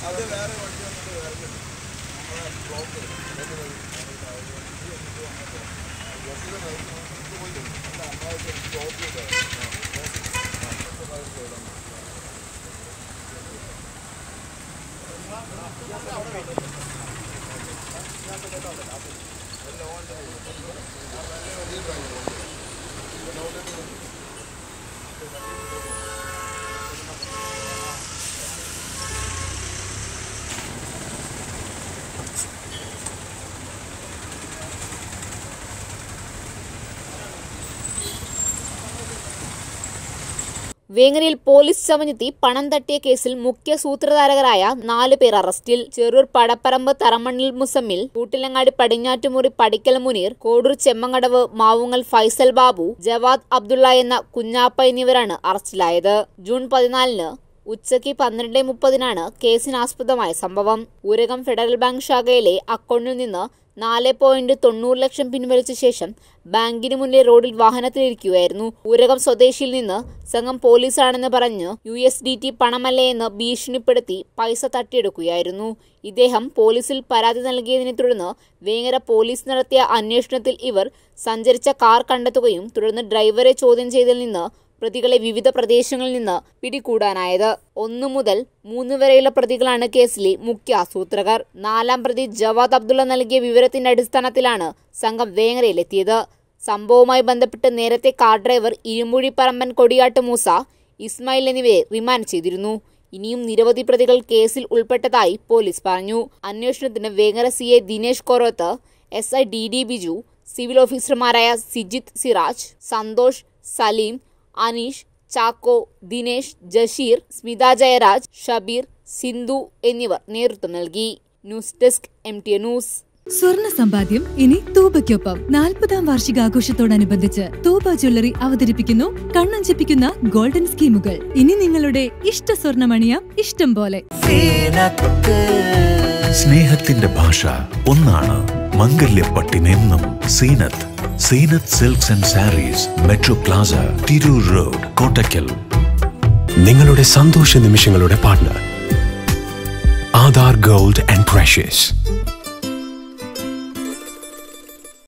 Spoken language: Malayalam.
അത് വേറെ വണ്ടി വന്നിട്ട് വേറെ നമ്മളെ ബ്ലോക്ക് വേങ്ങരയിൽ പോലീസ് ചമഞ്ഞെത്തി പണം തട്ടിയ കേസിൽ മുഖ്യ സൂത്രധാരകരായ നാല് പേർ അറസ്റ്റിൽ ചെറൂർ പടപ്പറമ്പ് തറമണ്ണിൽ മുസമ്മിൽ കൂട്ടിലങ്ങാടി പടിഞ്ഞാറ്റുമുറി പടിക്കൽ മുനീർ കോടൂർ ചെമ്മങ്ങടവ് മാവുങ്ങൽ ഫൈസൽ ബാബു ജവാദ് അബ്ദുള്ള എന്ന കുഞ്ഞാപ്പ എന്നിവരാണ് അറസ്റ്റിലായത് ജൂൺ പതിനാലിന് ഉച്ചയ്ക്ക് പന്ത്രണ്ട് മുപ്പതിനാണ് കേസിനാസ്പദമായ സംഭവം ഊരകം ഫെഡറൽ ബാങ്ക് ശാഖയിലെ അക്കൗണ്ടിൽ നിന്ന് നാല് പോയിന്റ് തൊണ്ണൂറ് ലക്ഷം പിൻവലിച്ച ശേഷം ബാങ്കിന് മുന്നിലെ റോഡിൽ വാഹനത്തിലിരിക്കുകയായിരുന്നു ഊരകം സ്വദേശിയിൽ നിന്ന് സംഘം പോലീസാണെന്ന് പറഞ്ഞ് യു എസ് ഡി ടി പണമല്ലേ എന്ന് ഭീഷണിപ്പെടുത്തി പൈസ തട്ടിയെടുക്കുകയായിരുന്നു ഇദ്ദേഹം പോലീസിൽ പരാതി നൽകിയതിനെ തുടർന്ന് വേങ്ങര പോലീസ് നടത്തിയ അന്വേഷണത്തിൽ ഇവർ സഞ്ചരിച്ച കാർ കണ്ടെത്തുകയും തുടർന്ന് ഡ്രൈവറെ ചോദ്യം ചെയ്തതിൽ നിന്ന് പ്രതികളെ വിവിധ പ്രദേശങ്ങളിൽ നിന്ന് പിടികൂടാനായത് ഒന്നു മുതൽ മൂന്ന് വരെയുള്ള പ്രതികളാണ് കേസിലെ മുഖ്യ ആസൂത്രകർ നാലാം പ്രതി ജവാദ് അബ്ദുള്ള നൽകിയ വിവരത്തിന്റെ അടിസ്ഥാനത്തിലാണ് സംഘം വേങ്ങരയിലെത്തിയത് സംഭവവുമായി ബന്ധപ്പെട്ട് നേരത്തെ കാർ ഡ്രൈവർ ഇരുമ്പുഴി പറമ്പൻ കൊടിയാട്ട് മൂസ ഇസ്മായിൽ എന്നിവരെ റിമാൻഡ് ചെയ്തിരുന്നു ഇനിയും നിരവധി പ്രതികൾ കേസിൽ ഉൾപ്പെട്ടതായി പോലീസ് പറഞ്ഞു അന്വേഷണത്തിന് Vengara C A Dinesh Koroth S I D D Biju civil ഓഫീസർമാരായ സിജിത്ത് സിറാജ് സന്തോഷ് സലീം അനീഷ് ചാക്കോ ദിനേശ് ജഷീർ സ്മിത ജയരാജ് ഷബീർ സിന്ധു എന്നിവർ നേതൃത്വം നൽകി news desk M T news സ്വർണ്ണ സമ്പാദ്യം ഇനി തൂബയ്ക്കൊപ്പം നാൽപ്പതാം വാർഷികാഘോഷത്തോടനുബന്ധിച്ച് തൂബ ജ്വല്ലറി അവതരിപ്പിക്കുന്നു കണ്ണഞ്ചിപ്പിക്കുന്ന ഗോൾഡൻ സ്കീമുകൾ ഇനി നിങ്ങളുടെ ഇഷ്ട സ്വർണ്ണമണിയാം ഇഷ്ടം പോലെ സ്നേഹത്തിന്റെ ഭാഷ ഒന്നാണ് മംഗല്യപ്പട്ടിനെന്നും Seenath Seenath silks and sarees metro plaza Tirur road Kottakkal നിങ്ങളുടെ സന്തോഷ നിമിഷങ്ങളുടെ partner Aadhaar gold and precious